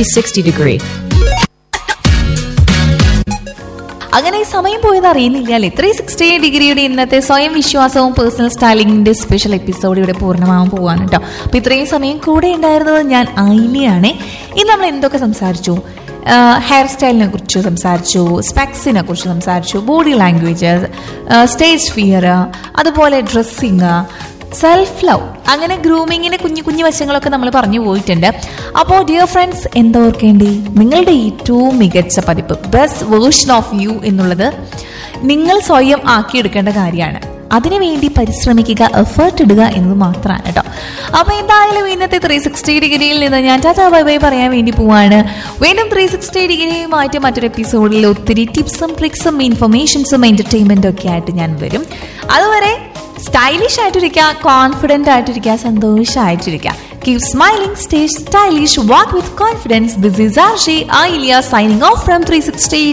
360 degree. അങ്ങനെ ഈ സമയം പോയത് അറിയുന്നില്ല അല്ലേ ത്രീ സിക്സ്റ്റി ഡിഗ്രിയുടെ ഇന്നത്തെ സ്വയം വിശ്വാസവും പേഴ്സണൽ സ്റ്റൈലിംഗിന്റെ സ്പെഷ്യൽ എപ്പിസോഡ് ഇവിടെ പൂർണ്ണമാവാൻ പോവാണ് കേട്ടോ അപ്പൊ ഇത്രയും സമയം കൂടെ ഉണ്ടായിരുന്നത് ഞാൻ ഐലിയാണ് ഇന്ന് നമ്മൾ എന്തൊക്കെ സംസാരിച്ചു ഹെയർ സ്റ്റൈലിനെ കുറിച്ച് സംസാരിച്ചു സ്പെക്സിനെ കുറിച്ച് സംസാരിച്ചു ബോഡി ലാംഗ്വേജ് സ്റ്റേജ് ഫിയർ അതുപോലെ ഡ്രസ്സിങ് സെൽഫ് ലവ് അങ്ങനെ ഗ്രൂമിങ്ങിന്റെ കുഞ്ഞു കുഞ്ഞു വശങ്ങളൊക്കെ നമ്മൾ പറഞ്ഞു പോയിട്ടുണ്ട് അപ്പോൾ ഡിയർ ഫ്രണ്ട്സ് എന്താ ഓർക്കേണ്ടി നിങ്ങളുടെ ഏറ്റവും മികച്ച പതിപ്പ് ബെസ്റ്റ് വേർഷൻ ഓഫ് യു എന്നുള്ളത് നിങ്ങൾ സ്വയം ആക്കിയെടുക്കേണ്ട കാര്യമാണ് അതിനുവേണ്ടി പരിശ്രമിക്കുക എഫേർട്ട് ഇടുക എന്നത് മാത്രമാണ് കേട്ടോ അപ്പൊ എന്തായാലും ഇന്നത്തെ ത്രീ സിക്സ്റ്റി ഡിഗ്രിയിൽ നിന്ന് ഞാൻ ടാറ്റാ ബൈ ബൈ പറയാൻ വേണ്ടി പോവാണ് വീണ്ടും ത്രീ സിക്സ്റ്റി ഡിഗ്രിയുമായിട്ട് മറ്റൊരു എപ്പിസോഡിൽ ഒത്തിരി ടിപ്സും ട്രിക്സും ഇൻഫർമേഷൻസും എന്റർടൈൻമെന്റും ഒക്കെ ആയിട്ട് ഞാൻ വരും അതുവരെ സ്റ്റൈലിഷ് ആയിട്ടിരിക്കുക കോൺഫിഡന്റ് ആയിട്ടിരിക്കുക സന്തോഷമായിട്ടിരിക്കുക keep smiling stay stylish walk with confidence this is R she I signing off from three sixty